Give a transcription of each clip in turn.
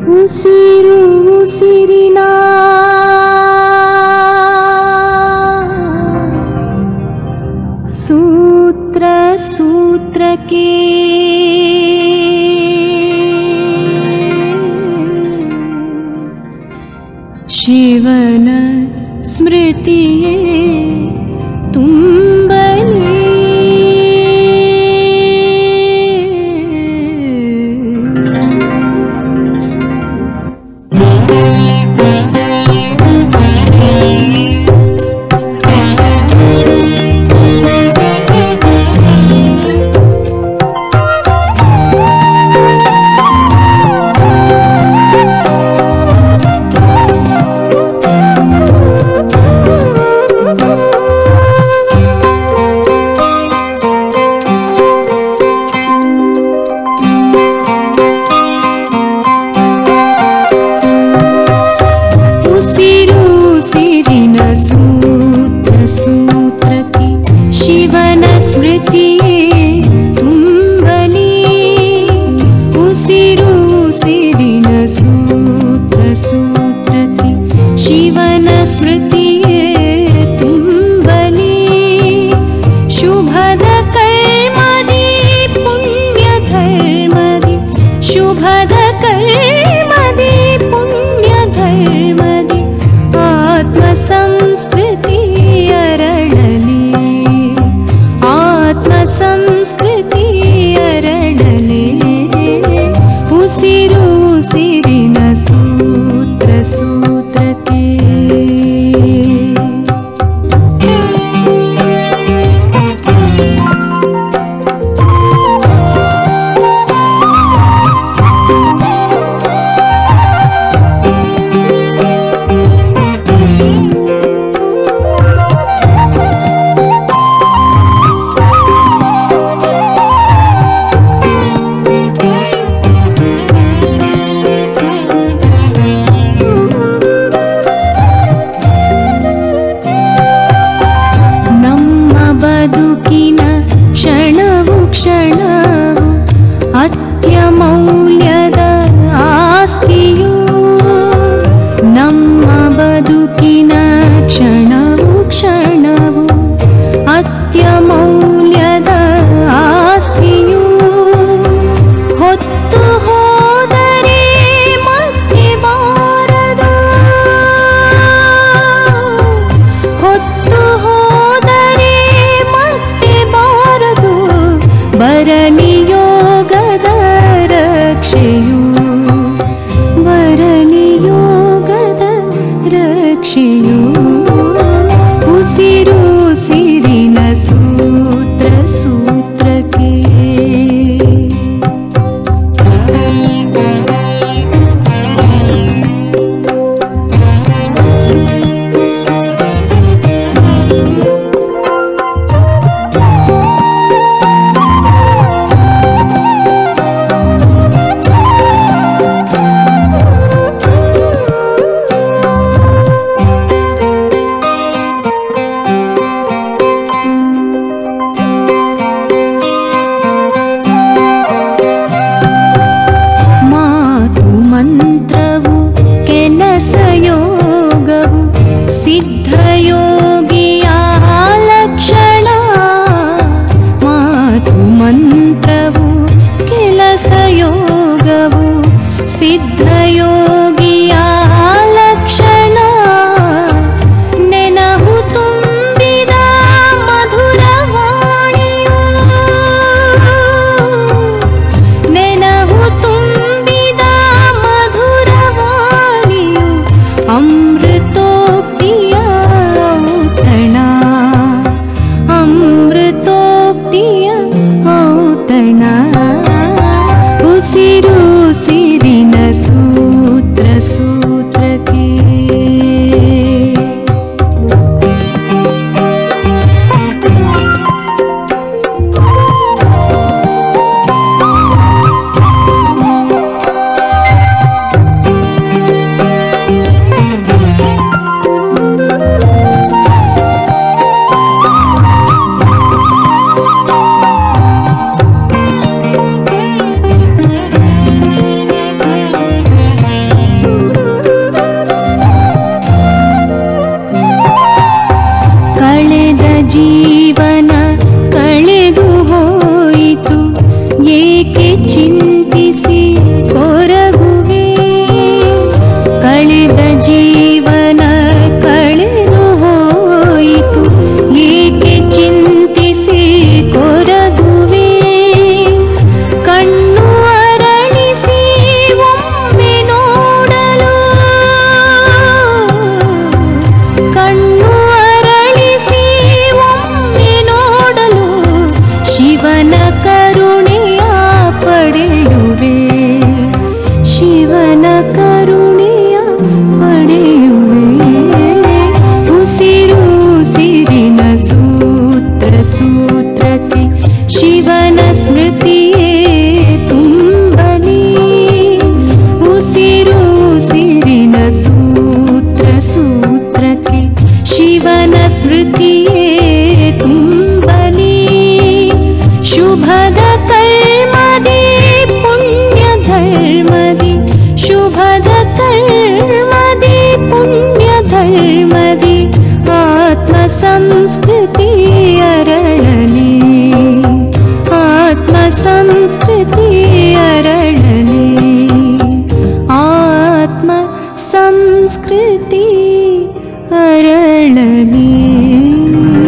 ಉಸಿರು ಉಸಿರಿನ ಸೂತ್ರ ಸೂತ್ರಕ್ಕೆ ಶಿವನ ಸ್ಮೃತಿಯೇ ತುಂಬಲಿ ಉಸಿರು ಉಸಿರಿನ ಸೂತ್ರ ಸೂತ್ರಕ್ಕೆ ಶಿವನ ಸ್ಮೃತಿಯೇ ತುಂಬಲಿ ಉಸಿರು ಉಸಿರಿನ ಸೂತ್ರ ಸೂತ್ರಕ್ಕೆ ಶಿವನ ಸ್ಮೃತಿಯೇ ತುಂಬಲಿ ಶುಭದ ಕರ್ಮದಿ ಪುಣ್ಯ ಧರ್ಮದಿ ಶುಭದ ಕರ್ಮದಿ ಪುಣ್ಯ ಧರ್ಮದಿ ಆತ್ಮ ಸಂಸ್ಕೃತಿ ಅರಳಲಿ ಆತ್ಮ ಸಂಸ್ಕೃತಿ ಅರಳಲಿ ಉಸಿರು ಉಸಿರಿನ ಸೂತ್ರ ಸೂತ್ರಕ್ಕೆ ನಮ್ಮ ಬದುಕಿನ ಕ್ಷಣವು ಕ್ಷಣವು ಅತ್ಯಮೌಲ್ಯದ ಆಸ್ತಿಯು ನಮ್ಮ ಬದುಕಿನ ಕ್ಷಣವು ಕ್ಷಣವು ಅತ್ಯಮೌಲ್ಯದ ಆಸ್ತಿಯು ಹೊತ್ತು ಹೋದರೆ ಮತ್ತೆ ಬಾರದು ಹೊತ್ತು ಹೋದರೆ ಮತ್ತೆ ಬಾರದು ಬರಲಿ ಯೋಗದ ರಕ್ಷೆಯು ಬರಲಿ ಯೋಗದ ರಕ್ಷೆಯು ಉಸಿರು ಉಸಿರಿನ ಸೂತ್ರ ಸೂತ್ರಕ್ಕೆ ಮಾತು ಮಂತ್ರವು ಕೆಲಸ ಯೋಗವು ಸಿದ್ಧಯೋಗಿಯ ಲಕ್ಷಣ ಮಾತು ಮಂತ್ರವು ಕೆಲಸ ಯೋಗವು ಸಿದ್ಧಯೋಗಿಯ ಲಕ್ಷಣ ನೆನಹು ತುಂಬಿದ ಮಧುರವಾಣಿಯು ನೆನಹು ತುಂಬಿದ ಮಧುರವಾಣಿಯು ಅಮೃತೋಕ್ತಿಯ ಔತಣ ಅಮೃತೋಕ್ತಿಯ ಔತಣ ಉಸಿರು ಉಸಿರಿನ ಸೂತ್ರ ಸೂತ್ರಕ್ಕೆ ಶಿವನ ಕರುಣೆಯ ಪಡೆಯುವೆ ಶಿವನ ಕರುಣೆಯ ಪಡೆಯುವೆ ಉಸಿರು ಉಸಿರಿನ ಸೂತ್ರ ಸೂತ್ರಕ್ಕೆ ಶಿವನ ಸ್ಮೃತಿಯೇ ತುಂಬಲಿ ಉಸಿರು ಉಸಿರಿನ ಸೂತ್ರ ಸೂತ್ರಕ್ಕೆ ಶಿವನ ಸ್ಮೃತಿಯೇ ತುಂಬಲಿ ಶುಭದ ಕರ್ಮದಿ ಪುಣ್ಯ ಧರ್ಮದಿ ಶುಭದ ಕರ್ಮದಿ ಪುಣ್ಯ ಧರ್ಮದಿ ಆತ್ಮ ಸಂಸ್ಕೃತಿ ಅರಳಲಿ ಆತ್ಮ ಸಂಸ್ಕೃತಿ ಅರಳಲಿ ಆತ್ಮ ಸಂಸ್ಕೃತಿ ಅರಳಲಿ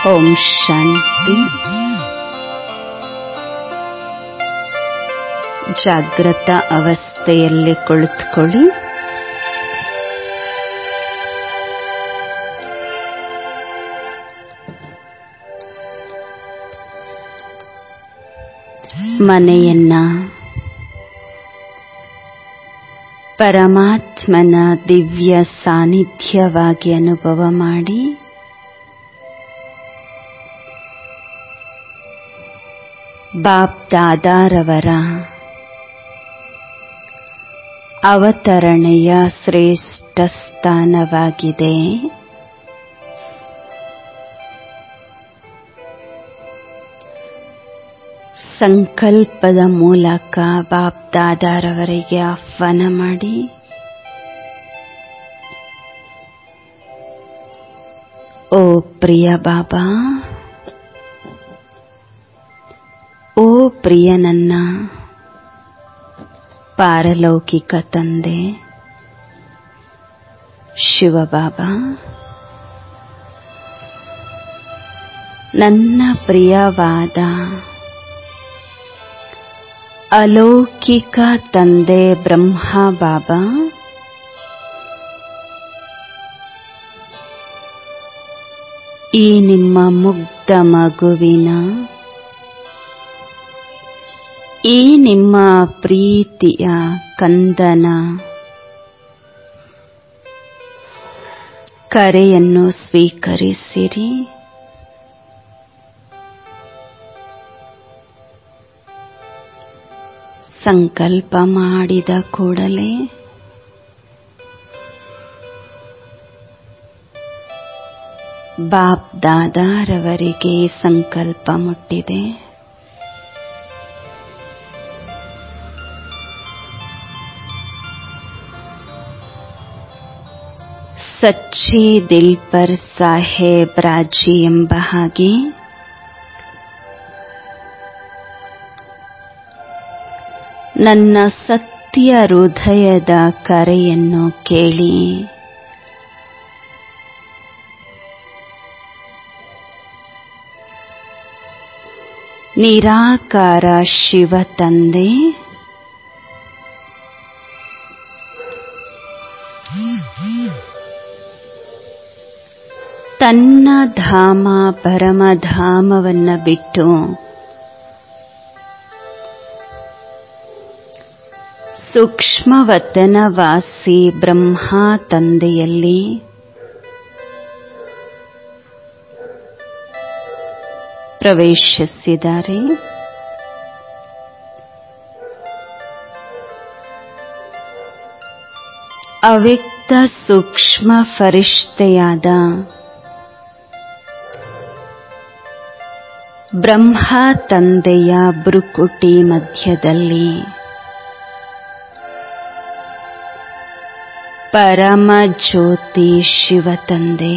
ಓಂ ಶಾಂತಿ ಜಾಗೃತ ಅವಸ್ಥೆಯಲ್ಲಿ ಕುಳಿತುಕೊಳ್ಳಿ ಮನೆಯನ್ನ ಪರಮಾತ್ಮನ ದಿವ್ಯ ಸಾನ್ನಿಧ್ಯವಾಗಿ ಅನುಭವ ಮಾಡಿ ಬಾಪ್ ದಾದಾರವರ ಅವತರಣೆಯ ಶ್ರೇಷ್ಠ ಸ್ಥಾನವಾಗಿದೆ ಸಂಕಲ್ಪದ ಮೂಲಕ ಬಾಪ್ ದಾದಾರವರಿಗೆ ಆಹ್ವಾನ ಮಾಡಿ ಓ ಪ್ರಿಯ ಬಾಬಾ ಓ ಪ್ರಿಯ ನನ್ನ ಪಾರಲೌಕಿಕ ತಂದೆ ಶಿವಬಾಬಾ ನನ್ನ ಪ್ರಿಯವಾದ ಅಲೌಕಿಕ ತಂದೆ ಬ್ರಹ್ಮ ಬಾಬಾ ಈ ನಿಮ್ಮ ಮುಗ್ಧ ಮಗುವಿನ ಈ ನಿಮ್ಮ ಪ್ರೀತಿಯ ಕಂದನ ಕರೆಯನ್ನು ಸ್ವೀಕರಿಸಿರಿ ಸಂಕಲ್ಪ ಮಾಡಿದ ಕೂಡಲೇ ಬಾಪ್ ದಾದಾರವರಿಗೆ ಸಂಕಲ್ಪ ಮುಟ್ಟಿದೆ ಸಚ್ಚೆ ದಿಲ್ ಪರ್ ಸಾಹೇಬ್ ರಾಜಿ ಎಂಬ ಹಾಗೆ ನನ್ನ ಸತ್ಯ ಹೃದಯದ ಕರೆಯನ್ನು ಕೇಳಿ ನಿರಾಕಾರ ಶಿವ ತಂದೆ ತನ್ನ ಧಾಮ ಪರಮಧಾಮವನ್ನ ಬಿಟ್ಟು ಸೂಕ್ಷ್ಮವತನವಾಸಿ ಬ್ರಹ್ಮ ತಂದೆಯಲ್ಲಿ ಪ್ರವೇಶಿಸಿದ್ದಾರೆ ಅವ್ಯಕ್ತ ಸೂಕ್ಷ್ಮ ಫರಿಷ್ಠೆಯಾದ ಬ್ರಹ್ಮ ತಂದೆಯ ಬೃಕುಟಿ ಮಧ್ಯದಲ್ಲಿ ಪರಮ ಜ್ಯೋತಿ ಶಿವ ತಂದೆ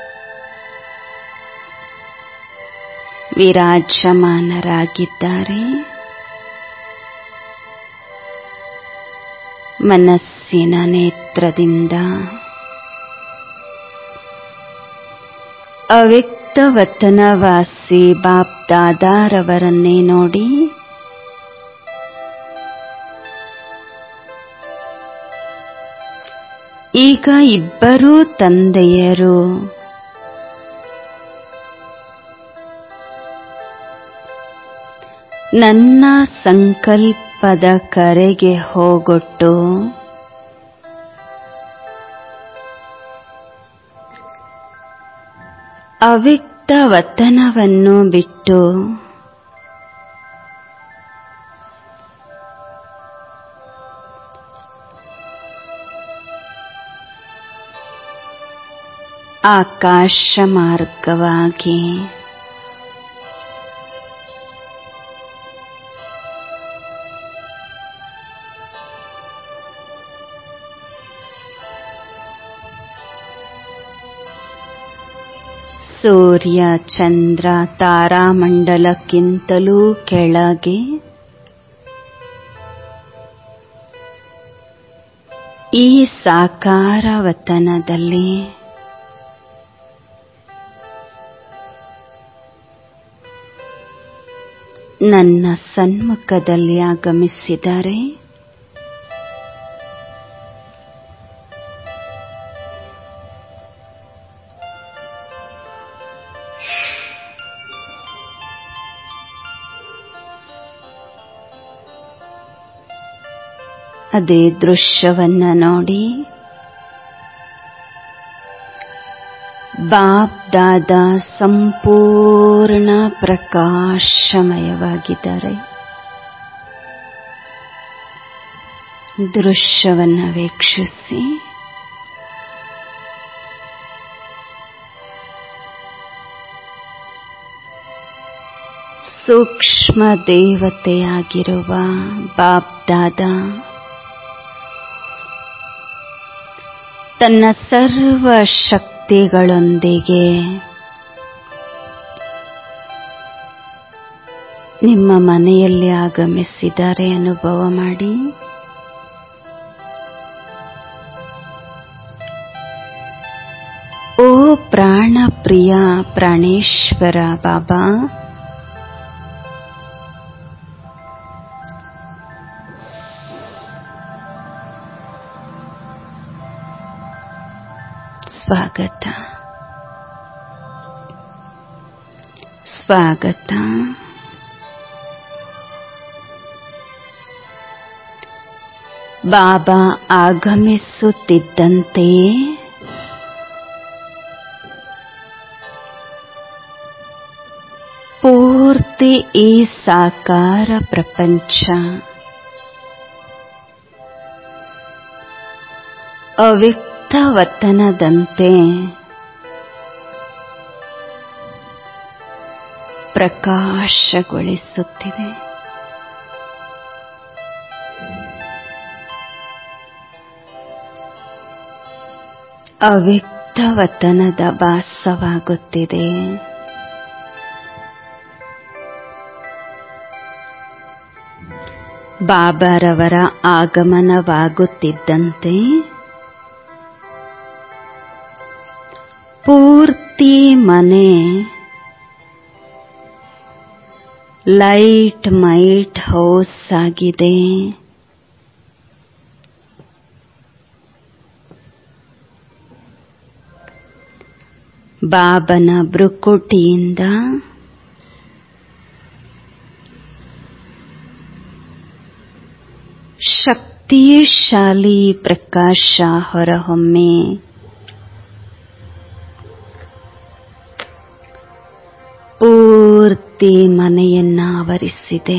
ವಿರಾಜಮಾನರಾಗಿದ್ದಾರೆ ಮನಸ್ಸಿನ ನೇತ್ರದಿಂದ ಅವ್ಯಕ್ತವತನವಾಸಿ ಬಾಪ್ ದಾದಾರವರನ್ನೇ ನೋಡಿ ಈಗ ಇಬ್ಬರೂ ತಂದೆಯರು ನನ್ನ ಸಂಕಲ್ಪದ ಕರೆಗೆ ಹೋಗೊಟ್ಟು ಅವ್ಯಕ್ತ ವತನವನ್ನು ಬಿಟ್ಟು ಆಕಾಶ ಮಾರ್ಗವಾಗಿ ಸೂರ್ಯ ಚಂದ್ರ ತಾರಾಮಂಡಲಕ್ಕಿಂತಲೂ ಕೆಳಗೆ ಈ ಸಾಕಾರ ವತನದಲ್ಲಿ ನನ್ನ ಸನ್ಮುಖದಲ್ಲಿ ಆಗಮಿಸಿದ್ದಾರೆ ಅದೇ ದೃಶ್ಯವನ್ನ ನೋಡಿ ಬಾಪ್ ದಾದ ಸಂಪೂರ್ಣ ಪ್ರಕಾಶಮಯವಾಗಿದ್ದಾರೆ ದೃಶ್ಯವನ್ನ ವೀಕ್ಷಿಸಿ ಸೂಕ್ಷ್ಮ ದೇವತೆಯಾಗಿರುವ ಬಾಪ್ ದಾದ ತನ್ನ ಸರ್ವ ಶಕ್ತಿಗಳೊಂದಿಗೆ ನಿಮ್ಮ ಮನೆಯಲ್ಲಿ ಆಗಮಿಸಿದ್ದಾರೆ ಅನುಭವ ಮಾಡಿ ಓ ಪ್ರಾಣ ಪ್ರಿಯ ಪ್ರಾಣೇಶ್ವರ ಬಾಬಾ ಸ್ವಾಗತ ಸ್ವಾಗತ ಬಾಬಾ ಆಗಮಿಸುತ್ತಿದ್ದಂತೆಯೇ ಪೂರ್ತಿ ಈ ಸಾಕಾರ ಪ್ರಪಂಚ ಅವ್ಯಕ್ತವತನದಂತೆ ಪ್ರಕಾಶಗೊಳಿಸುತ್ತಿದೆ ಅವ್ಯಕ್ತವತನದ ವಾಸವಾಗುತ್ತಿದೆ ಬಾಬಾರವರ ಆಗಮನವಾಗುತ್ತಿದ್ದಂತೆ ಪೂರ್ತಿ ಮನೆ ಲೈಟ್ ಮೈಟ್ ಹೌಸ್ ಆಗಿದೆ ಬಾಬನ ಬೃಕುಟಿಯಿಂದ ಶಕ್ತಿಶಾಲಿ ಪ್ರಕಾಶ ಹೊರಹೊಮ್ಮೆ ಪೂರ್ತಿ ಮನೆಯನ್ನ ಆವರಿಸಿದೆ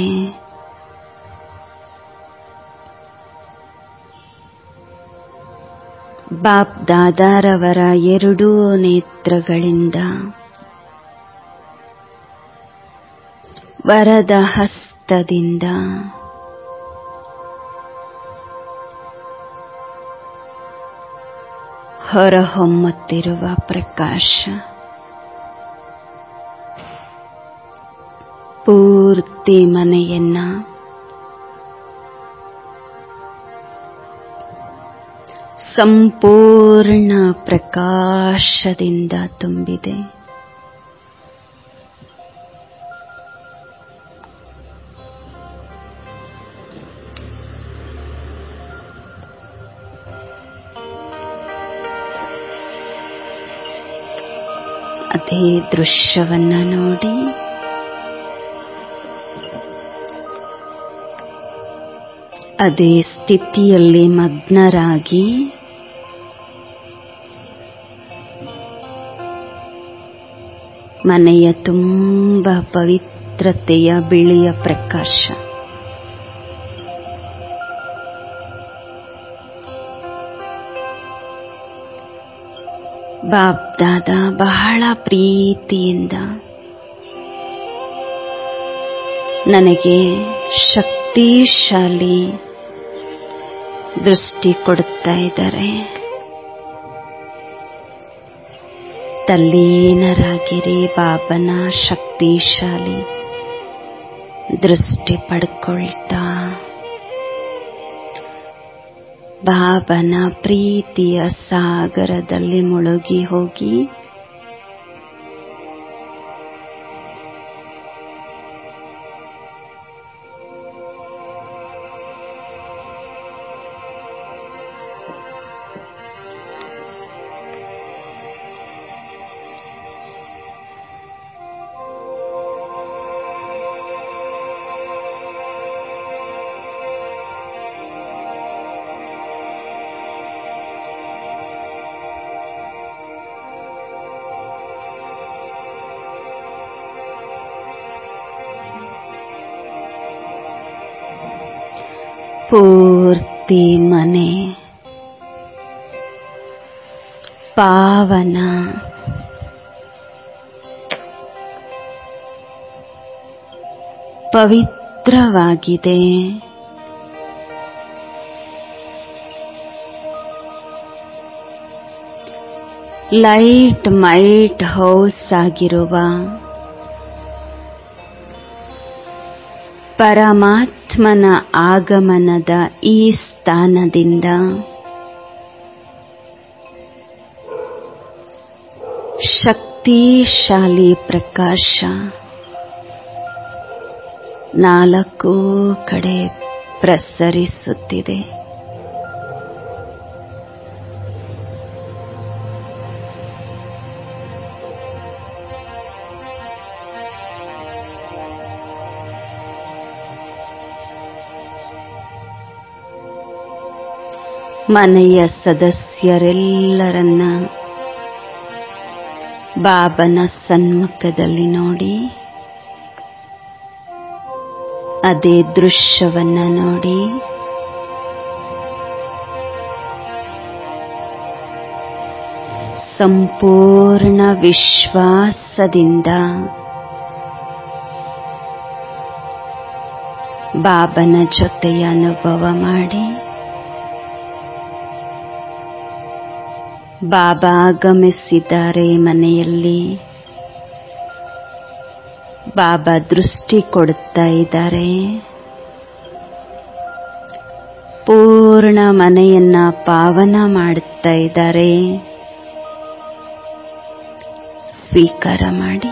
ಬಾಪ್ ದಾದಾರವರ ಎರಡೂ ನೇತ್ರಗಳಿಂದ ವರದ ಹಸ್ತದಿಂದ ಹೊರಹೊಮ್ಮುತ್ತಿರುವ ಪ್ರಕಾಶ ಪೂರ್ತಿ ಮನೆಯನ್ನ ಸಂಪೂರ್ಣ ಪ್ರಕಾಶದಿಂದ ತುಂಬಿದೆ ಅದೇ ದೃಶ್ಯವನ್ನ ನೋಡಿ ಅದೇ ಸ್ಥಿತಿಯಲ್ಲಿ ಮಗ್ನರಾಗಿ ಮನೆಯ ತುಂಬ ಪವಿತ್ರತೆಯ ಬಿಳಿಯ ಪ್ರಕಾಶ ಬಾಬ್ದಾದ ಬಹಳ ಪ್ರೀತಿಯಿಂದ ನನಗೆ ಶಕ್ತಿಶಾಲಿ ದೃಷ್ಟಿ ಕೊಡುತ್ತಾ ಇದ್ದಾರೆ ತಲ್ಲೀನರಾಗಿರಿ ಬಾಬನ ಶಕ್ತಿಶಾಲಿ ದೃಷ್ಟಿ ಪಡ್ಕೊಳ್ತಾ ಬಾಬನ ಪ್ರೀತಿಯ ಸಾಗರದಲ್ಲಿ ಮುಳುಗಿ ಹೋಗಿ ಪೂರ್ತಿ ಮನೆ ಪಾವನ ಪವಿತ್ರವಾಗಿದೆ ಲೈಟ್ ಮೈಟ್ ಹೌಸ್ ಆಗಿರುವ ಪರಮಾತ್ಮನ ಆಗಮನದ ಈ ಸ್ಥಾನದಿಂದ ಶಕ್ತಿಶಾಲಿ ಪ್ರಕಾಶ ನಾಲ್ಕೂ ಕಡೆ ಪ್ರಸರಿಸುತ್ತಿದೆ ಮನೆಯ ಸದಸ್ಯರೆಲ್ಲರನ್ನ ಬಾಬನ ಸನ್ಮುಖದಲ್ಲಿ ನೋಡಿ ಅದೇ ದೃಶ್ಯವನ್ನ ನೋಡಿ ಸಂಪೂರ್ಣ ವಿಶ್ವಾಸದಿಂದ ಬಾಬನ ಜೊತೆಯ ಅನುಭವ ಮಾಡಿ ಬಾಬಾ ಆಗಮಿಸಿದ್ದಾರೆ ಮನೆಯಲ್ಲಿ ಬಾಬಾ ದೃಷ್ಟಿ ಕೊಡುತ್ತಾ ಇದ್ದಾರೆ ಪೂರ್ಣ ಮನೆಯನ್ನ ಪಾವನ ಮಾಡುತ್ತಾ ಇದ್ದಾರೆ ಸ್ವೀಕಾರ ಮಾಡಿ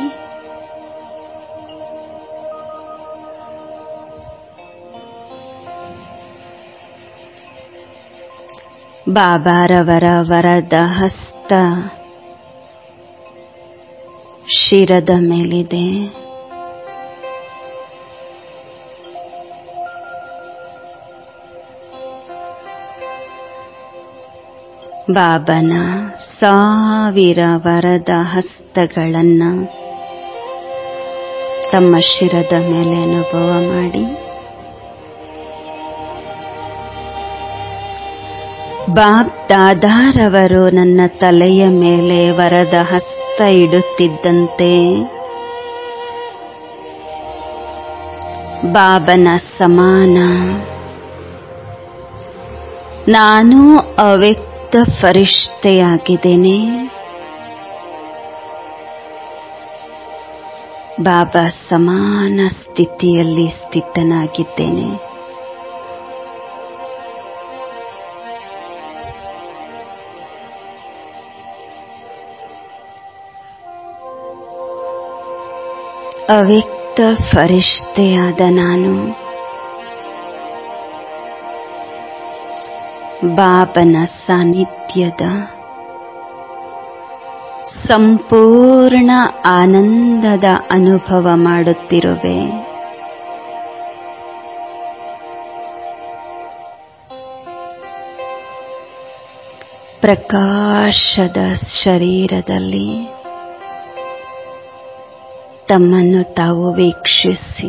ಬಾಬಾರವರ ವರದ ಹಸ್ತ ಶಿರದ ಮೇಲಿದೆ ಬಾಬನ ಸಾವಿರ ವರದ ಹಸ್ತಗಳನ್ನ ತಮ್ಮ ಶಿರದ ಮೇಲೆ ಅನುಭವ ಮಾಡಿ ಬಾಬ್ ದಾದಾರವರು ನನ್ನ ತಲೆಯ ಮೇಲೆ ವರದ ಹಸ್ತ ಇಡುತ್ತಿದ್ದಂತೆ ಬಾಬನ ಸಮಾನ ನಾನು ಅವ್ಯಕ್ತ ಫರಿಷ್ಠೆಯಾಗಿದ್ದೇನೆ ಬಾಬಾ ಸಮಾನ ಸ್ಥಿತಿಯಲ್ಲಿ ಸ್ಥಿತನಾಗಿದ್ದೇನೆ ಅವ್ಯಕ್ತ ಫರಿಷ್ಠೆಯಾದ ನಾನು ಬಾಬನ ಸಾನ್ನಿಧ್ಯದ ಸಂಪೂರ್ಣ ಆನಂದದ ಅನುಭವ ಮಾಡುತ್ತಿರುವೆ ಪ್ರಕಾಶದ ಶರೀರದಲ್ಲಿ ತಮ್ಮನ್ನು ತಾವು ವೀಕ್ಷಿಸಿ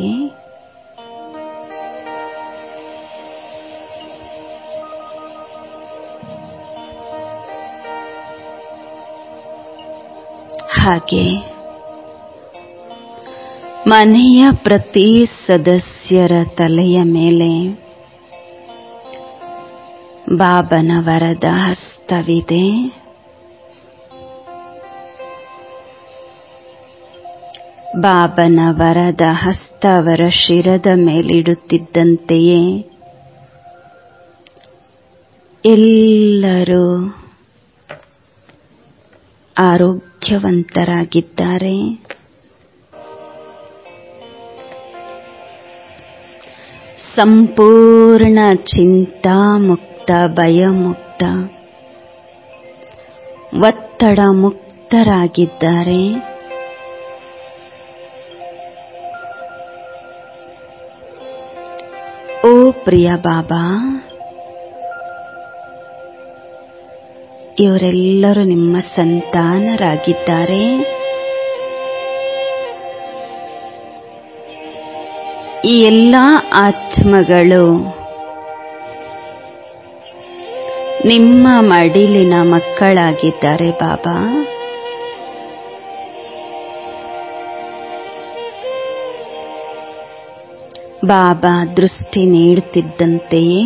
ಹಾಗೆ ಮನೆಯ ಪ್ರತಿ ಸದಸ್ಯರ ತಲೆಯ ಮೇಲೆ ಬಾಬನ ವರದ ಹಸ್ತವಿದೆ ಬಾಬನ ವರದ ಹಸ್ತ ಅವರ ಶಿರದ ಮೇಲಿಡುತ್ತಿದ್ದಂತೆಯೇ ಎಲ್ಲರೂ ಆರೋಗ್ಯವಂತರಾಗಿದ್ದಾರೆ ಸಂಪೂರ್ಣ ಚಿಂತಾಮುಕ್ತ ಭಯಮುಕ್ತ ಒತ್ತಡ ಮುಕ್ತರಾಗಿದ್ದಾರೆ ಓ ಪ್ರಿಯ ಬಾಬಾ ಇವರೆಲ್ಲರೂ ನಿಮ್ಮ ಸಂತಾನರಾಗಿದ್ದಾರೆ ಈ ಎಲ್ಲ ಆತ್ಮಗಳು ನಿಮ್ಮ ಮಡಿಲಿನ ಮಕ್ಕಳಾಗಿದ್ದಾರೆ ಬಾಬಾ ಬಾಬಾ ದೃಷ್ಟಿ ನೀಡುತ್ತಿದ್ದಂತೆಯೇ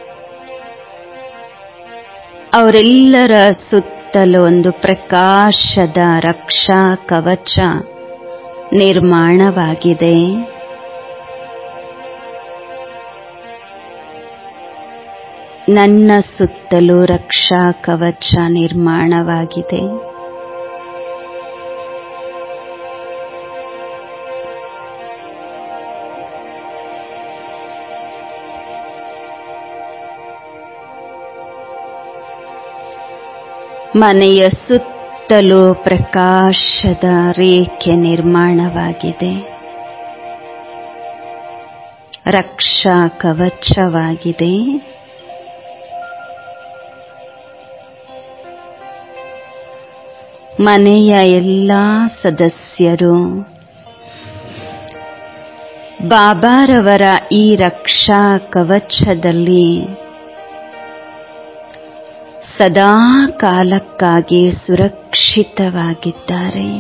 ಅವರೆಲ್ಲರ ಸುತ್ತಲೂ ಒಂದು ಪ್ರಕಾಶದ ರಕ್ಷಾ ಕವಚ ನಿರ್ಮಾಣವಾಗಿದೆ ನನ್ನ ಸುತ್ತಲೂ ರಕ್ಷಾ ಕವಚ ನಿರ್ಮಾಣವಾಗಿದೆ ಮನೆಯ ಸುತ್ತಲೂ ಪ್ರಕಾಶದ ರೇಖೆ ನಿರ್ಮಾಣವಾಗಿದೆ ರಕ್ಷಾ ಕವಚವಾಗಿದೆ ಮನೆಯ ಎಲ್ಲ ಸದಸ್ಯರು ಬಾಬಾರವರ ಈ ರಕ್ಷಾ ಕವಚದಲ್ಲಿ ಸದಾ ಕಾಲಕ್ಕಾಗಿ ಸುರಕ್ಷಿತವಾಗಿದ್ದಾರೆ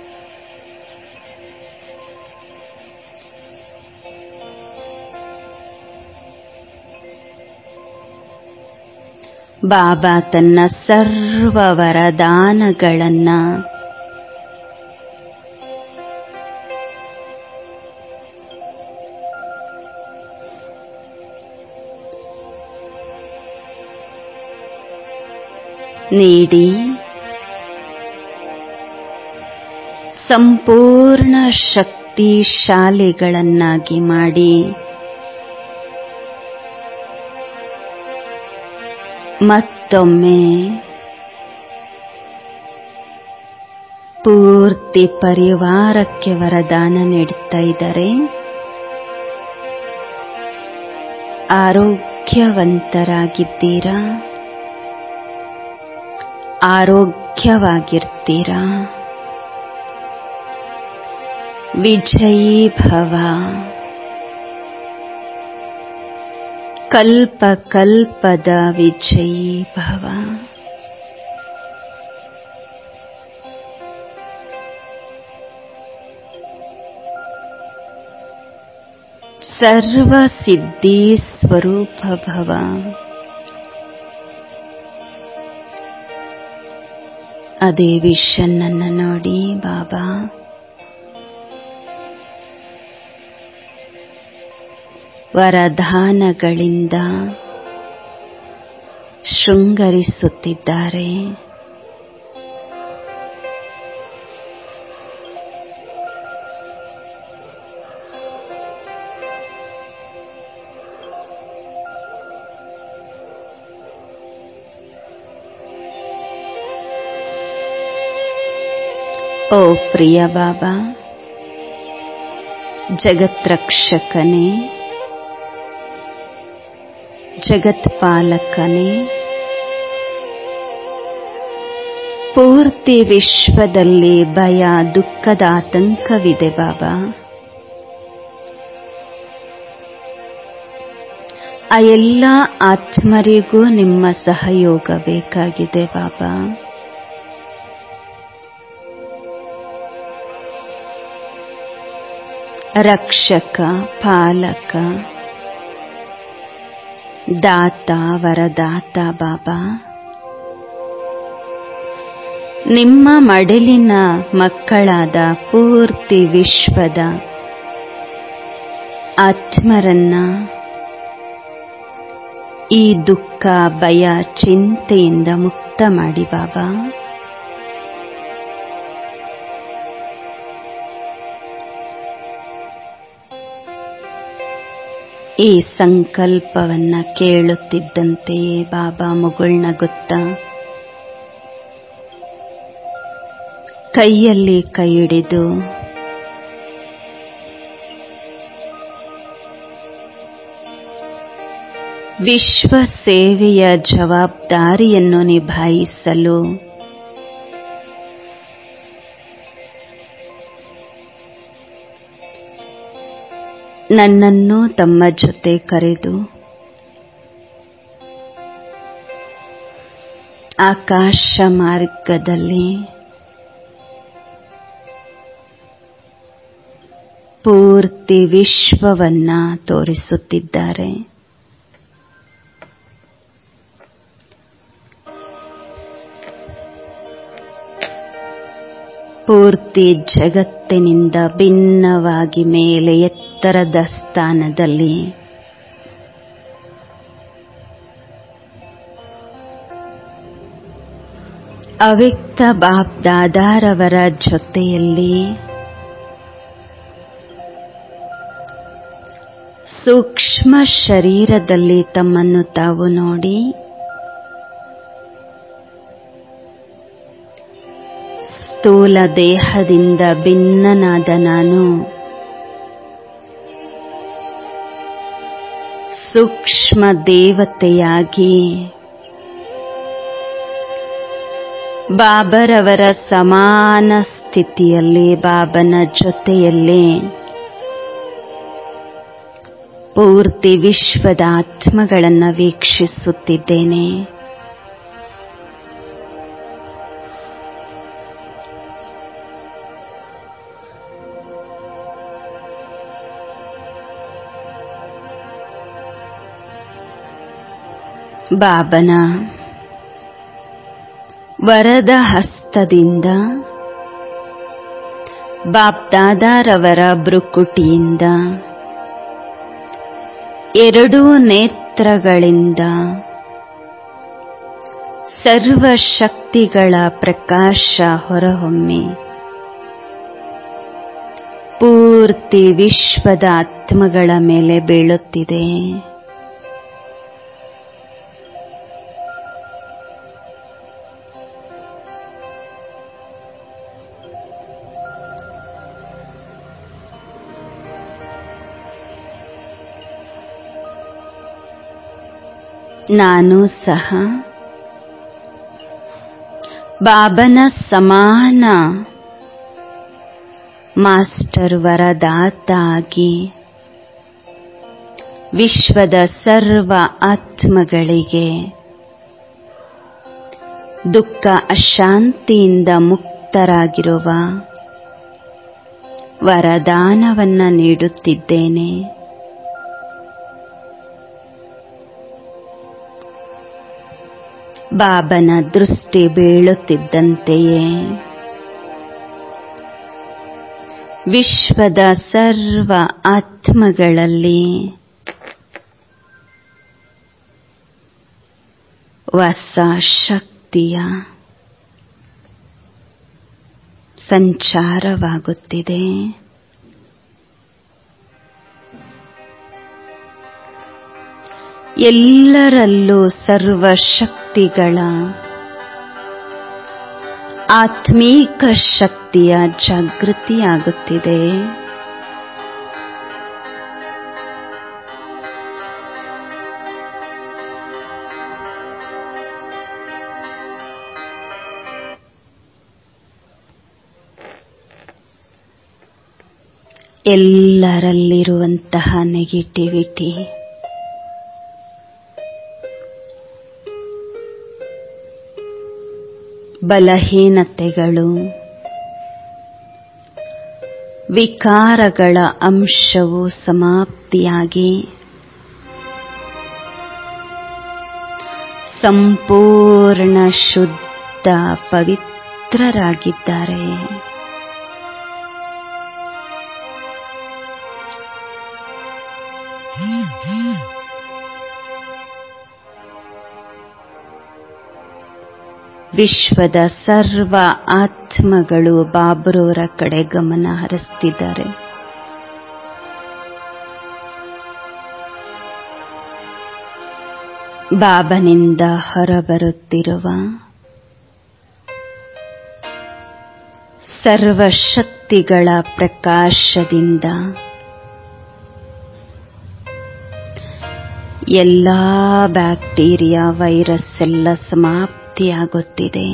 ಬಾಬಾ ತನ್ನ ಸರ್ವ ವರದಾನಗಳನ್ನ ನೀಡಿ ಸಂಪೂರ್ಣ ಶಕ್ತಿಶಾಲಿಗಳನ್ನಾಗಿ ಮಾಡಿ ಮತ್ತೊಮ್ಮೆ ಪೂರ್ತಿ ಪರಿವಾರಕ್ಕೆ ವರದಾನ ನೀಡುತ್ತಾ ಇದ್ದಾರೆ ಆರೋಗ್ಯವಂತರಾಗಿದ್ದೀರಾ ಆರೋಗ್ಯವಾಗಿರ್ತೀರಾ ವಿಜಯೀ ಭವ ಕಲ್ಪ ಕಲ್ಪದ ವಿಜಯೀ ಭವ ಸರ್ವ ಸಿದ್ಧಿ ಸ್ವರೂಪ ಭವ ಅದೇ ವಿಷನ್ ಅನ್ನ ನೋಡಿ ಬಾಬಾ ವರದಾನಗಳಿಂದ ಶೃಂಗರಿಸುತ್ತಿದ್ದಾರೆ ಓ ಪ್ರಿಯ ಬಾಬಾ ಜಗತ್ರಕ್ಷಕನೇ ಜಗತ್ಪಾಲಕನೇ ಪೂರ್ತಿ ವಿಶ್ವದಲ್ಲಿ ಭಯ ದುಃಖದ ಆತಂಕವಿದೆ ಬಾಬಾ ಆ ಎಲ್ಲ ಆತ್ಮರಿಗೂ ನಿಮ್ಮ ಸಹಯೋಗ ಬೇಕಾಗಿದೆ ಬಾಬಾ ರಕ್ಷಕ ಪಾಲಕ ದಾತ ವರದಾತ ಬಾಬಾ ನಿಮ್ಮ ಮಡಲಿನ ಮಕ್ಕಳಾದ ಪೂರ್ತಿ ವಿಶ್ವದ ಆತ್ಮರನ್ನ ಈ ದುಃಖ ಭಯ ಚಿಂತೆಯಿಂದ ಮುಕ್ತ ಮಾಡಿ ಬಾಬಾ ಈ ಸಂಕಲ್ಪವನ್ನ ಕೇಳುತ್ತಿದ್ದಂತೆಯೇ ಬಾಬಾ ಮುಗುಳ್ನಗುತ್ತ ಕೈಯಲ್ಲಿ ಕೈ ಹಿಡಿದು ವಿಶ್ವ ಸೇವೆಯ ಜವಾಬ್ದಾರಿಯನ್ನು ನಿಭಾಯಿಸಲು ನನ್ನನ್ನು ತಮ್ಮ ಜೊತೆ ಕರೆದು ಆಕಾಶ ಮಾರ್ಗದಲ್ಲಿ ಪೂರ್ತಿ ವಿಶ್ವವನ್ನ ತೋರಿಸುತ್ತಿದ್ದಾರೆ ಪೂರ್ತಿ ಜಗತ್ತಿನಿಂದ ಭಿನ್ನವಾಗಿ ಮೇಲೆ ಎತ್ತರದ ಸ್ಥಾನದಲ್ಲಿ ಅವ್ಯಕ್ತ ಬಾಪ್ ದಾದಾರವರ ಜೊತೆಯಲ್ಲಿ ಸೂಕ್ಷ್ಮ ಶರೀರದಲ್ಲಿ ತಮ್ಮನ್ನು ತಾವು ನೋಡಿ ಸ್ಥೂಲ ದೇಹದಿಂದ ಭಿನ್ನನಾದ ನಾನು ಸೂಕ್ಷ್ಮ ದೇವತೆಯಾಗಿ ಬಾಬರವರ ಸಮಾನ ಸ್ಥಿತಿಯಲ್ಲಿ ಬಾಬನ ಜೊತೆಯಲ್ಲಿ ಪೂರ್ತಿ ವಿಶ್ವದ ಆತ್ಮಗಳನ್ನು ವೀಕ್ಷಿಸುತ್ತಿದ್ದೇನೆ ಬಾಬನ ವರದ ಹಸ್ತದಿಂದ ಬಾಪ್ದಾದಾರವರ ಬೃಕುಟಿಯಿಂದ ಎರಡೂ ನೇತ್ರಗಳಿಂದ ಸರ್ವ ಶಕ್ತಿಗಳ ಪ್ರಕಾಶ ಹೊರಹೊಮ್ಮಿ ಪೂರ್ತಿ ವಿಶ್ವದ ಆತ್ಮಗಳ ಮೇಲೆ ಬೀಳುತ್ತಿದೆ ನಾನು ಸಹ ಬಾಬನ ಸಮಾನ ಮಾಸ್ಟರ್ ವರದಾತ ಆಗಿ ವಿಶ್ವದ ಸರ್ವ ಆತ್ಮಗಳಿಗೆ ದುಃಖ ಅಶಾಂತಿಯಿಂದ ಮುಕ್ತರಾಗಿರುವ ವರದಾನವನ್ನ ನೀಡುತ್ತಿದ್ದೇನೆ ಬಾಬನ ದೃಷ್ಟಿ ಬೀಳುತ್ತಿದ್ದಂತೆಯೇ ವಿಶ್ವದ ಸರ್ವ ಆತ್ಮಗಳಲ್ಲಿ ಹೊಸ ಶಕ್ತಿಯ ಸಂಚಾರವಾಗುತ್ತಿದೆ ಎಲ್ಲರಲ್ಲೂ ಸರ್ವ ಶಕ್ತಿಗಳ ಆತ್ಮೀಕ ಶಕ್ತಿಯ ಜಾಗೃತಿಯಾಗುತ್ತಿದೆ ಎಲ್ಲರಲ್ಲಿರುವಂತಹ ನೆಗೆಟಿವಿಟಿ ಬಲಹೀನತೆಗಳು ವಿಕಾರಗಳ ಅಂಶವು ಸಮಾಪ್ತಿಯಾಗಿ ಸಂಪೂರ್ಣ ಶುದ್ಧ ಪವಿತ್ರರಾಗಿದ್ದಾರೆ ವಿಶ್ವದ ಸರ್ವ ಆತ್ಮಗಳು ಬಾಬ್ರವರ ಕಡೆ ಗಮನ ಹರಿಸ್ತಿದ್ದಾರೆ ಬಾಬನಿಂದ ಹೊರಬರುತ್ತಿರುವ ಸರ್ವಶಕ್ತಿಗಳ ಪ್ರಕಾಶದಿಂದ ಎಲ್ಲ ಬ್ಯಾಕ್ಟೀರಿಯಾ ವೈರಸ್ ಎಲ್ಲ ಸಮಾಪ್ತಿಯಾಗುತ್ತಿದೆ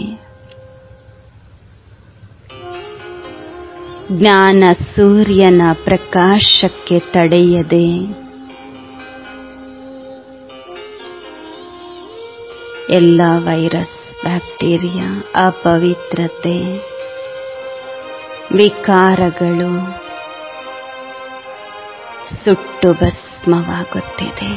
ಜ್ಞಾನ ಸೂರ್ಯನ ಪ್ರಕಾಶಕ್ಕೆ ತಡೆಯದೆ ಎಲ್ಲ ವೈರಸ್ ಬ್ಯಾಕ್ಟೀರಿಯಾ ಅಪವಿತ್ರತೆ ವಿಕಾರಗಳು ಸುಟ್ಟು ಭಸ್ಮವಾಗುತ್ತಿದೆ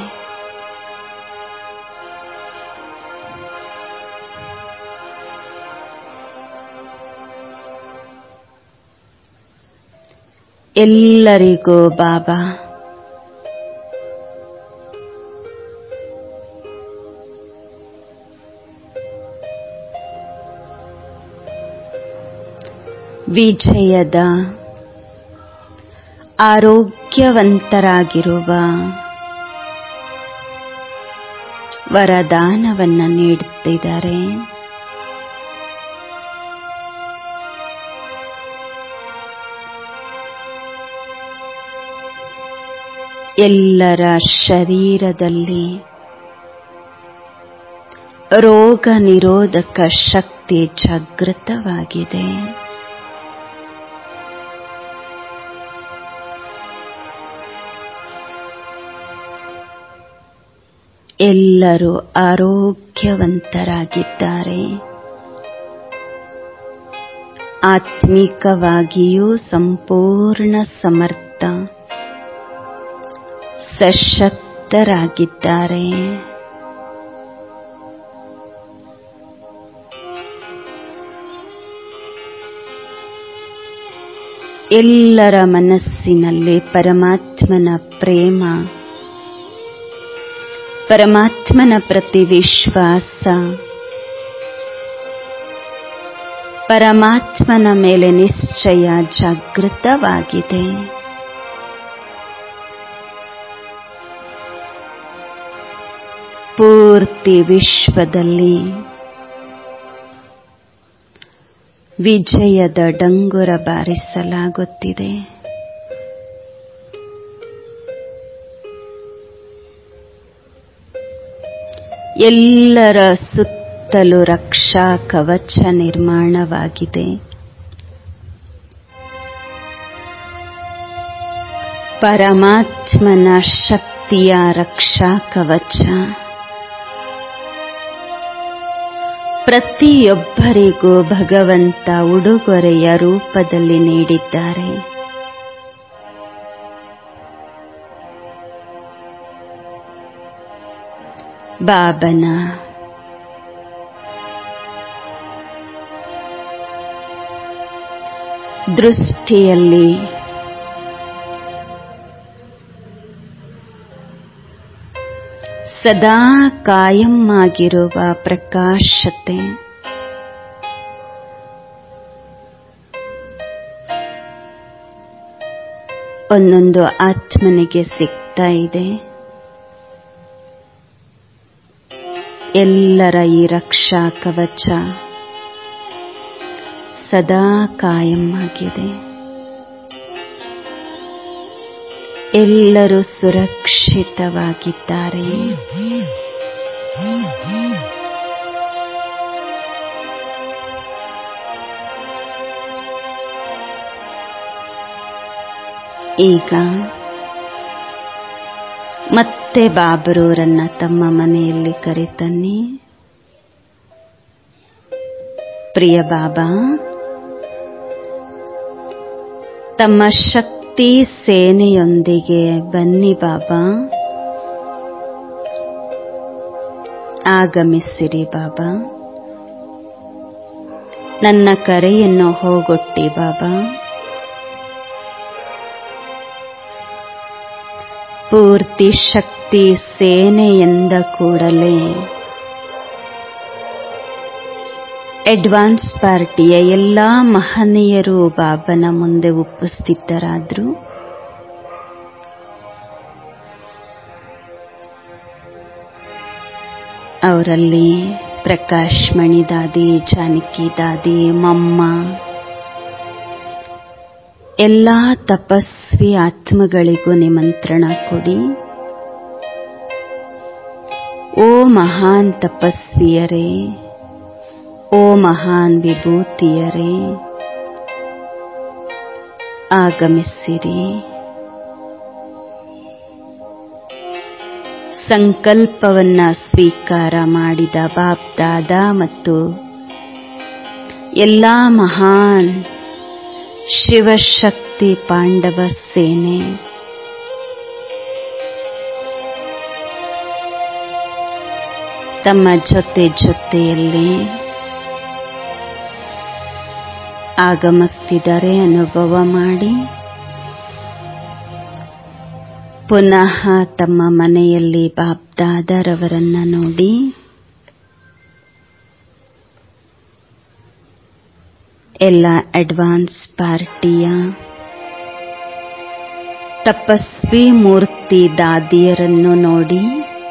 ಎಲ್ಲರಿಗೂ ಬಾಬಾ ವಿಜಯದ ಆರೋಗ್ಯವಂತರಾಗಿರುವ ವರದಾನವನ್ನ ನೀಡುತ್ತಿದ್ದಾರೆ ಎಲ್ಲರ ಶರೀರದಲ್ಲಿ ರೋಗ ನಿರೋಧಕ ಶಕ್ತಿ ಜಾಗೃತವಾಗಿದೆ ಎಲ್ಲರೂ ಆರೋಗ್ಯವಂತರಾಗಿದ್ದಾರೆ ಆತ್ಮಿಕವಾಗಿಯೂ ಸಂಪೂರ್ಣ ಸಮರ್ಥ ಸಶಕ್ತರಾಗಿದ್ದಾರೆ ಎಲ್ಲರ ಮನಸ್ಸಿನಲ್ಲಿ ಪರಮಾತ್ಮನ ಪ್ರೇಮ ಪರಮಾತ್ಮನ ಪ್ರತಿ ವಿಶ್ವಾಸ ಪರಮಾತ್ಮನ ಮೇಲೆ ನಿಶ್ಚಯ ಜಾಗೃತವಾಗಿದೆ ಪೂರ್ತಿ ವಿಶ್ವದಲ್ಲಿ ವಿಜಯದ ಡಂಗುರ ಬಾರಿಸಲಾಗುತ್ತಿದೆ ಎಲ್ಲರ ಸುತ್ತಲೂ ರಕ್ಷಾ ಕವಚ ನಿರ್ಮಾಣವಾಗಿದೆ ಪರಮಾತ್ಮನ ಶಕ್ತಿಯ ರಕ್ಷಾ ಕವಚ ಪ್ರತಿಯೊಬ್ಬರಿಗೂ ಭಗವಂತ ಉಡುಗೊರೆಯ ರೂಪದಲ್ಲಿ ನೀಡಿದ್ದಾರೆ ಬಾಬನ ದೃಷ್ಟಿಯಲ್ಲಿ ಸದಾ ಕಾಯಂ ಆಗಿರುವ ಪ್ರಕಾಶತೆ ಒಂದೊಂದು ಆತ್ಮನಿಗೆ ಸಿಗ್ತಾ ಇದೆ ಎಲ್ಲರ ಈ ರಕ್ಷಾ ಕವಚ ಸದಾ ಕಾಯಂ ಆಗಿದೆ ಎಲ್ಲರೂ ಸುರಕ್ಷಿತವಾಗಿದ್ದಾರೆ ಈಗ ಮತ್ತೆ ಬಾಬರೂರನ್ನ ತಮ್ಮ ಮನೆಯಲ್ಲಿ ಕರೆತನ್ನಿ ಪ್ರಿಯ ಬಾಬಾ ತಮ್ಮ ಶಕ್ತಿ ಸೇನೆಯೊಂದಿಗೆ ಬನ್ನಿ ಬಾಬಾ ಆಗಮಿಸಿರಿ ಬಾಬಾ ನನ್ನ ಕರೆಯನ್ನು ಹೋಗೊಟ್ಟಿ ಬಾಬಾ ಪೂರ್ತಿ ಶಕ್ತಿ ಸೇನೆ ಎಂದ ಕೂಡಲೇ ಅಡ್ವಾನ್ಸ್ ಪಾರ್ಟಿಯ ಎಲ್ಲಾ ಮಹನೀಯರು ಬಾಬನ ಮುಂದೆ ಉಪಸ್ಥಿತರಾದ್ರು ಅವರಲ್ಲಿ ಪ್ರಕಾಶ್ ಮಣಿ ದಾದಿ ಜಾನಕಿ ದಾದಿ ಮಮ್ಮ ಎಲ್ಲಾ ತಪಸ್ವಿ ಆತ್ಮಗಳಿಗೂ ನಿಮಂತ್ರಣ ಕೊಡಿ ಓ ಮಹಾನ್ ತಪಸ್ವಿಯರೇ ಓ ಮಹಾನ್ ವಿಭೂತಿಯರೇ ಆಗಮಿಸಿರಿ ಸಂಕಲ್ಪವನ್ನ ಸ್ವೀಕಾರ ಮಾಡಿದ ಬಾಪ್ದಾದ ಮತ್ತು ಎಲ್ಲ ಮಹಾನ್ ಶಿವಶಕ್ತಿ ಪಾಂಡವ ಸೇನೆ ತಮ್ಮ ಜೊತೆ ಜೊತೆಯಲ್ಲಿ ಆಗಮಿಸ್ತಿದ್ದಾರೆ ಅನುಭವ ಮಾಡಿ ಪುನಃ ತಮ್ಮ ಮನೆಯಲ್ಲಿ ಬಾಬ್ದಾದರವರನ್ನ ನೋಡಿ ಎಲ್ಲ ಅಡ್ವಾನ್ಸ್ ಪಾರ್ಟಿಯ ತಪಸ್ವಿ ಮೂರ್ತಿ ದಾದಿಯರನ್ನು ನೋಡಿ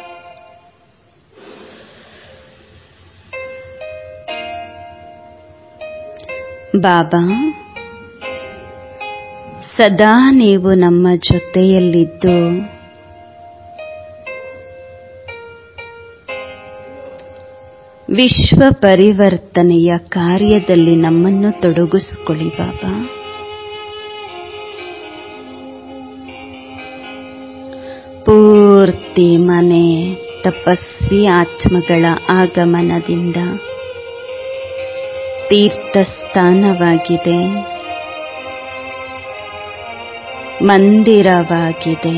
ಬಾಬಾ ಸದಾ ನೀವು ನಮ್ಮ ಜೊತೆಯಲ್ಲಿದ್ದು ವಿಶ್ವ ಪರಿವರ್ತನೆಯ ಕಾರ್ಯದಲ್ಲಿ ನಮ್ಮನ್ನು ತೊಡಗಿಸಿಕೊಳ್ಳಿ ಬಾಬಾ ಪೂರ್ತಿ ಮನೆ ತಪಸ್ವಿ ಆತ್ಮಗಳ ಆಗಮನದಿಂದ ತೀರ್ಥಸ್ಥಾನವಾಗಿದೆ ಮಂದಿರವಾಗಿದೆ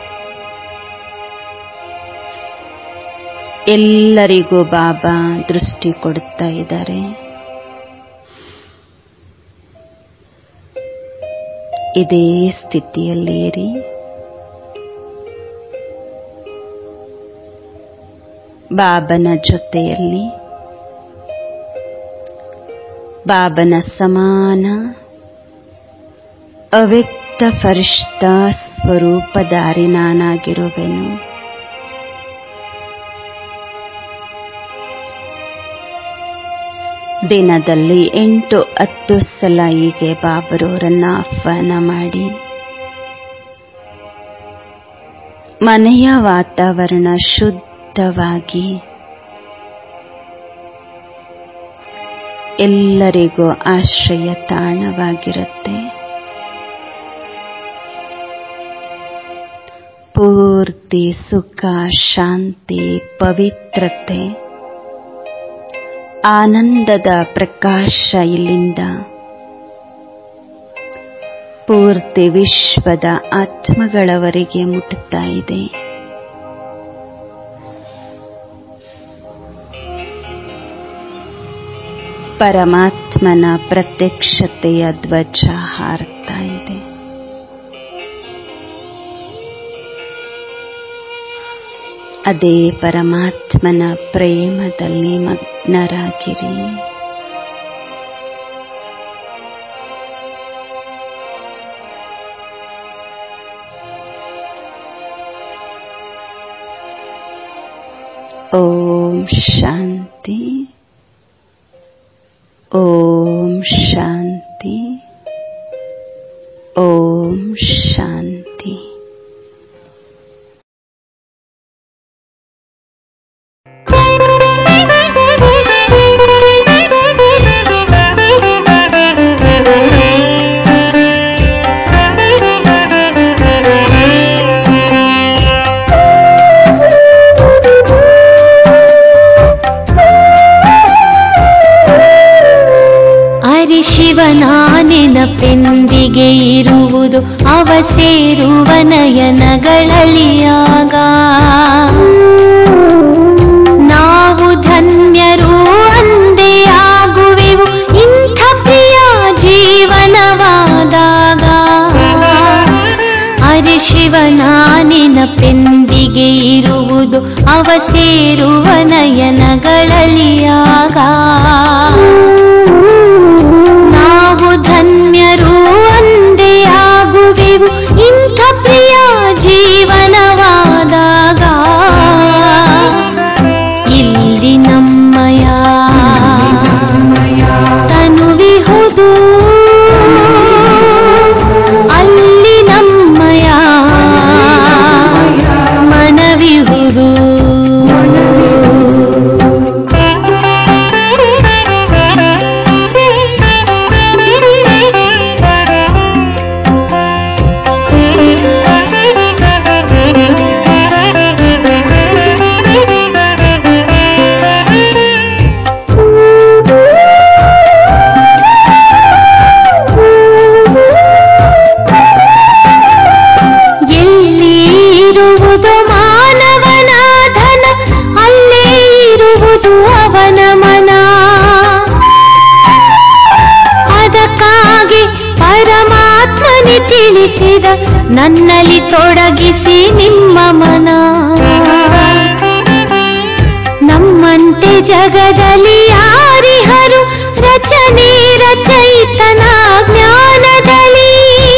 ಎಲ್ಲರಿಗೂ ಬಾಬಾ ದೃಷ್ಟಿ ಕೊಡ್ತಾ ಇದ್ದಾರೆ ಇದೇ ಸ್ಥಿತಿಯಲ್ಲಿ ಇರಿ ಬಾಬನ ಜೊತೆಯಲ್ಲಿ ಬಾಬನ ಸಮಾನ ಅವ್ಯಕ್ತ ಫರಿಷ್ಠ ಸ್ವರೂಪಧಾರಿ ನಾನಾಗಿರುವೆನು ದಿನದಲ್ಲಿ ಎಂಟು ಹತ್ತು ಸಲ ಹೀಗೆ ಬಾಬರವರನ್ನ ಆಹ್ವಾನ ಮಾಡಿ ಮನೆಯ ವಾತಾವರಣ ಶುದ್ಧವಾಗಿ ಎಲ್ಲರಿಗೂ ಆಶ್ರಯ ತಾಣವಾಗಿರುತ್ತೆ ಪೂರ್ತಿ ಸುಖ ಶಾಂತಿ ಪವಿತ್ರತೆ ಆನಂದದ ಪ್ರಕಾಶ ಇಲ್ಲಿಂದ ಪೂರ್ತಿ ವಿಶ್ವದ ಆತ್ಮಗಳವರೆಗೆ ಮುಟ್ಟುತ್ತಾ ಇದೆ ಪರಮಾತ್ಮನ ಪ್ರತ್ಯಕ್ಷತೆಯ ಧ್ವಜ ಹಾರುತ್ತಾ ಇದೆ ಅದೇ ಪರಮಾತ್ಮನ ಪ್ರೇಮದಲ್ಲಿ ಮಗ್ನರಾಗಿರಿ ಓಂ ಶಾಂತಿ ಓಂ ಶಾಂತಿ ಓಂ ಶಾಂತಿ ಅರಿ ಶಿವನ ನೆನಪೆಂದಿಗೆ ಇರುವುದು ಅವ ಸೇರುವ ನಯನಗಳಲಿಯಾಗ ನಾವು ಧನ್ಯರು ಅಂದೇ ಆಗುವೆವು ಇಂಥ ಪ್ರಿಯ ಜೀವನವಾದಾಗ ಅರೆ ಶಿವನ ನೆನಪೆಂದಿಗೆ ಇರುವುದು ಅವ ಸೇರುವ ನಯನಗಳಲಿಯಾಗ ನಾವು ಧನ್ಯರು ಅಂದೇ ಆಗುವೆವು ಇಂಥ ಪ್ರಿಯ ಜೀವನವಾದಾಗ ಇಲ್ಲಿ ನಮ್ಮಯ ತನುವಿಹುದು ಅಲ್ಲಿ ನಮ್ಮಯ ಮನವಿಹುದು ಮಾನವನ ಧನ ಅಲ್ಲೇ ಇರುವುದು ಅವನ ಮನ ಅದಕ್ಕಾಗಿ ಪರಮಾತ್ಮನೆ ತಿಳಿಸಿದ ನನ್ನಲ್ಲಿ ತೊಡಗಿಸಿ ನಿಮ್ಮ ಮನ ನಮ್ಮಂತೆ ಜಗದಲ್ಲಿ ಯಾರಿಹರು ರಚನೆ ರಚಯಿತನ ಜ್ಞಾನದಲ್ಲಿ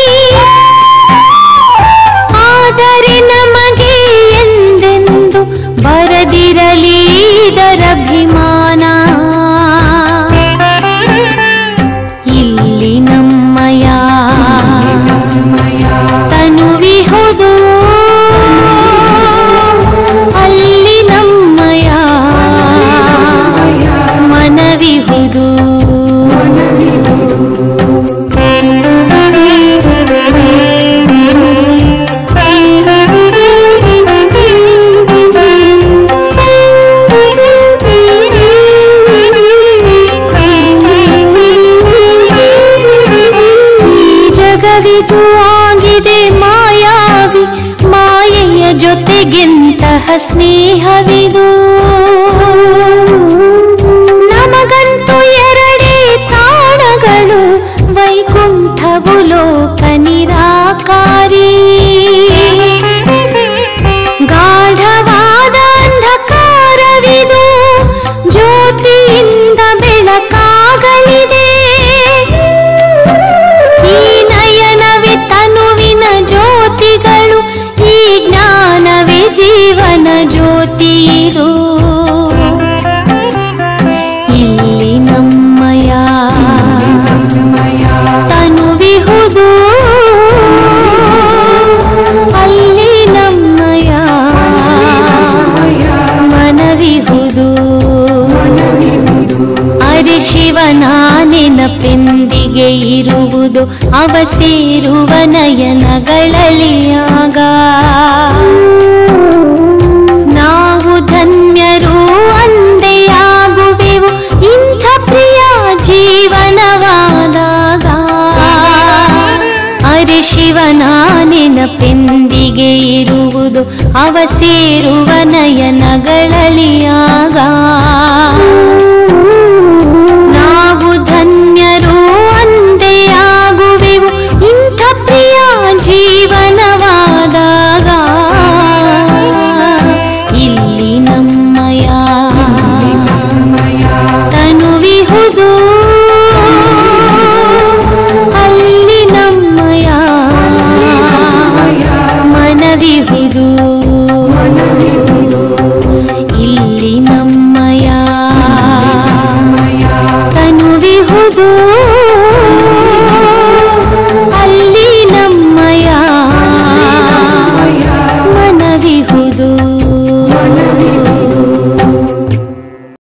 ಆದರೆ ನಮಗೆ ಎಂದೆಂದು ಬರದಿರಲಿ ಇದರಭಿಮಾನ ಇಲ್ಲಿ ನಮ್ಮಯ ತನುವಿಹುದು ಅಲ್ಲಿ ನಮ್ಮಯ ಮನವಿಹುದು ಈ ಜಗವಿದು ಆಗಿದೆ ಮಾಯಾವಿ ಮಾಯೆಯ ಜೊತೆಗೆಂತಹ ಸ್ನೇಹವಿದು ನಮಗಂತೂ ಎರಡೇ ತಾಣಗಳು ವೈಕುಂಠವು ಲೋಕ ನಿರಾಕಾರಿ ಗಾಢವಾದ ಅಂಧಕಾರವಿದು ಜ್ಯೋತಿಯಿಂದ ಬೆಳಕಾಗಲಿದೆ ಈ ನಯನವೇ ತನುವಿನ ಜ್ಯೋತಿಗಳು ಈ ಜ್ಞಾನವೇ ಜೀವನ ಜ್ಯೋತಿ ಇದು ಇಲ್ಲಿ ನಮ್ಮಯ ತನುವಿಹುದು ಅಲ್ಲಿ ನಮ್ಮಯ ಮನವಿಹುದು ಅರೆ ಶಿವನ ನೆನಪೆಂದಿಗೆ ಇರುವುದು ಅವ ಸೇರುವ ನಯನಗಳಲ್ಲಿ ಆಗ ನಾವು ಧನ್ಯರು ಅಂದೆಯಾಗುವೆವು ಇಂಥ ಪ್ರಿಯ ಜೀವನವಾದಾಗ ಅರೆ ಶಿವನ ನೆನಪೆಂದಿಗೆ ಇರುವುದು ಅವ ಸೇರುವ ನಯನಗಳಲ್ಲಿ ಆಗ ನಾವು ಧನ್ಯರು ಅಂದೆಯಾಗುವೆವು ಇಂಥ ಪ್ರಿಯ ಜೀವನವಾದಾಗ ಇಲ್ಲಿ ನಮ್ಮಯ ತನುವಿಹುದು ಅಲ್ಲಿ ನಮ್ಮಯ ಮನವಿಹುದು ಇಲ್ಲಿ ನಮ್ಮಯ ತನುವಿಹುದು ಅಲ್ಲಿ ನಮ್ಮಯ ಮನವಿಹುದು